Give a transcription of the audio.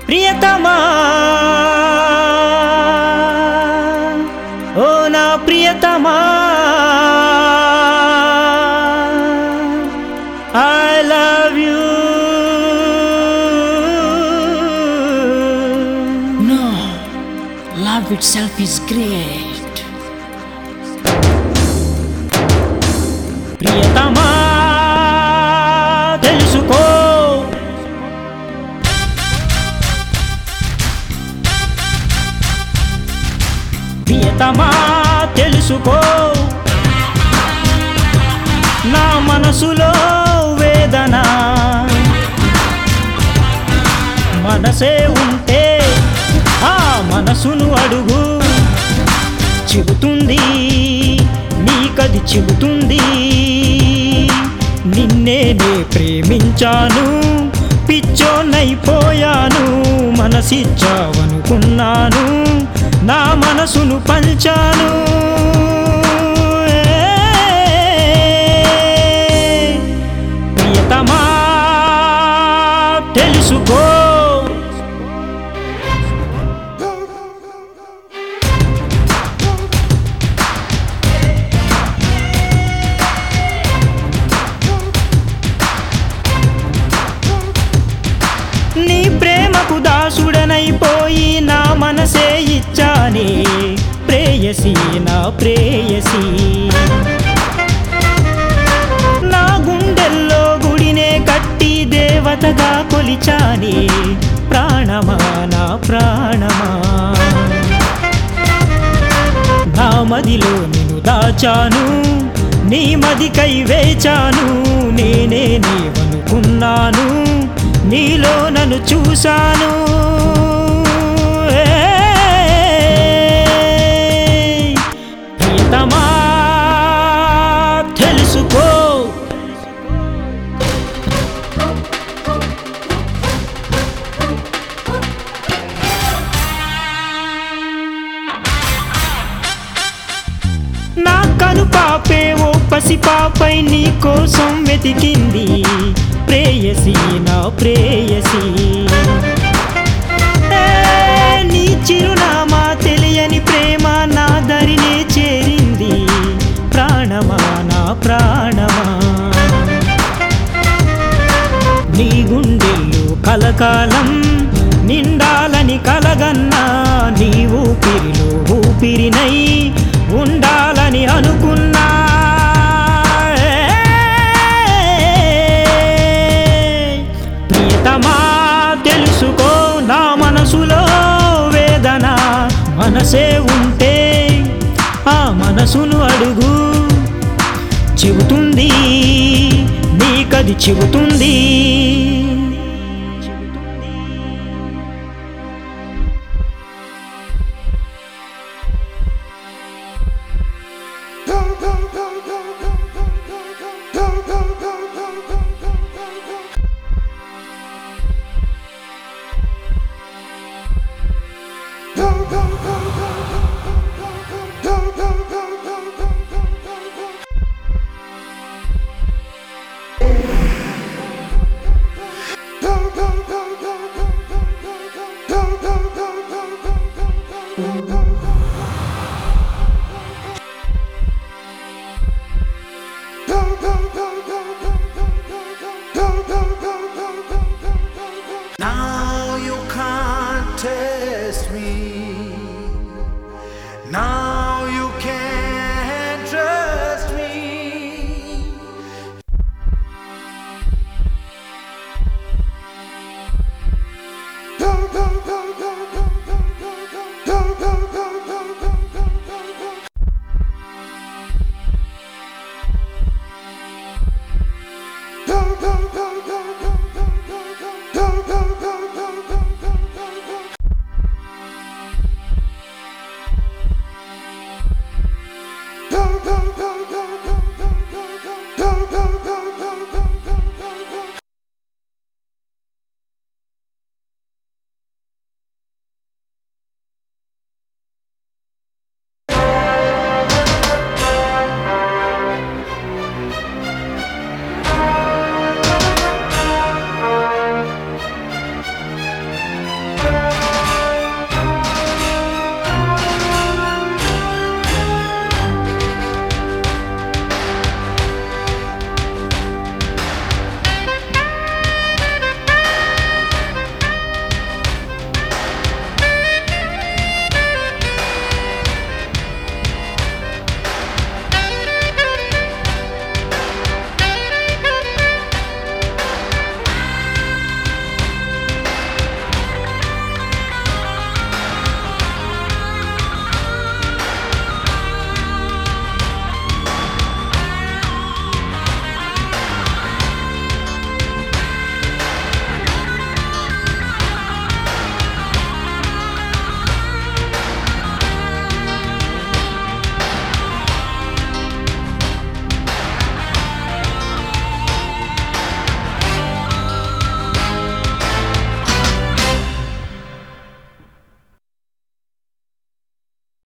ప్రియతమా ఓ నా ప్రియతమా I love you No, love itself is great. ప్రియతమా తెలుసుకో ప్రియతమా తెలుసుకో నా మనసులో వేదన మనసే ఉంటే ఆ మనసును అడుగు చెబుతుంది నీకది చెబుతుంది నిన్నే నే ప్రేమించాను పిచ్చోనైపోయాను మనసిచ్చావనుకున్నాను నా మనసును పంచాను ప్రియతమా తెలుసుకో నీ ప్రేమకు దాసుడనైపోయి నా మనసే ఇచ్చానే ప్రేయసి నా ప్రేయసి నా గుండెల్లో గుడినే కట్టి దేవతగా కొలిచానే ప్రాణమా నా ప్రాణమా నా మదిలో నిన్ను దాచాను నీ మదికై వేచాను నేనే నీవనుకున్నాను నీలో నన్ను చూశాను ఏ, ప్రియతమా తెలుసుకో నా కను పాపే ఓ పసి పాపై నీ కోసం వెతికింది ప్రేయసి నా ప్రేయసి ఏ, నీ చిరునామా తెలియని ప్రేమ నా దరినే చేరింది ప్రాణమా నా ప్రాణమా నీ గుండెల్లో కలకాలం నిండాలని కలగన్నా నీ ఊపిరిలో ఊపిరినై ఉండాలని అనుకున్నా ప్రియతమా తెలుసుకో నా మనసులో వేదన మనసే ఉంటే ఆ మనసును అడుగు చెబుతుంది నీకది చెబుతుంది